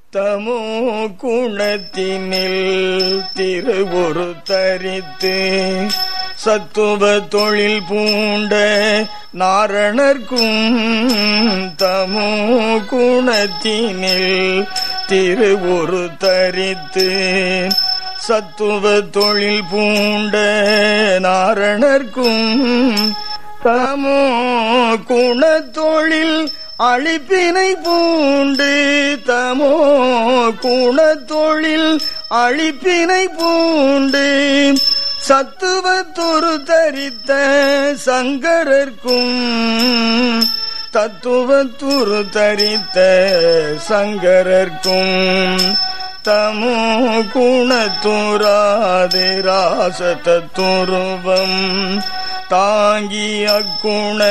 தமோ குணத்தினில் திருவுரு தரித்து சத்துவ தொழில் பூண்ட நாரணர்க்கும் தமோ குணத்தினில் திருவுரு தரித்து சத்துவ தொழில் பூண்ட நாரணர்க்கும் தமோ குணத்தொழில் அழிப்பினை பூண்டு தமோ குணத்தொழில் அழிப்பினை பூண்டு சத்துவத்தொரு தரித்த சங்கரர்க்கும் தத்துவத்துரு தரித்த சங்கரர்க்கும் தமோ குணத்துராது ராச தத்துருவம் தாங்கி அக்குண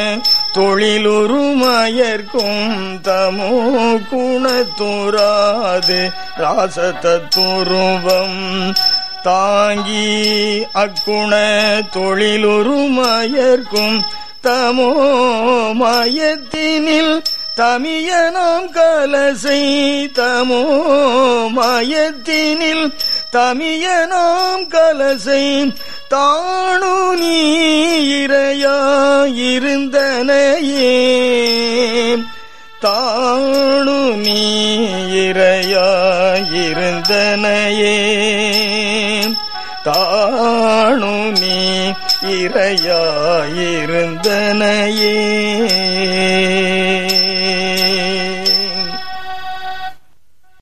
தொழிலுருமயர்க்கும் தமோ குணத்துராது ராச தத்துருவம் தாங்கி அக்குண தொழிலுருமயர்க்கும் தமோ மயத்தினில் தமியனாம் கலசை தமோ மயத்தினில் தமியனாம் கலசை தானு நீ இரையாயிருந்தனையே தானு நீ இரையாயிருந்தனையே தானு நீ இரையாயிருந்தனையே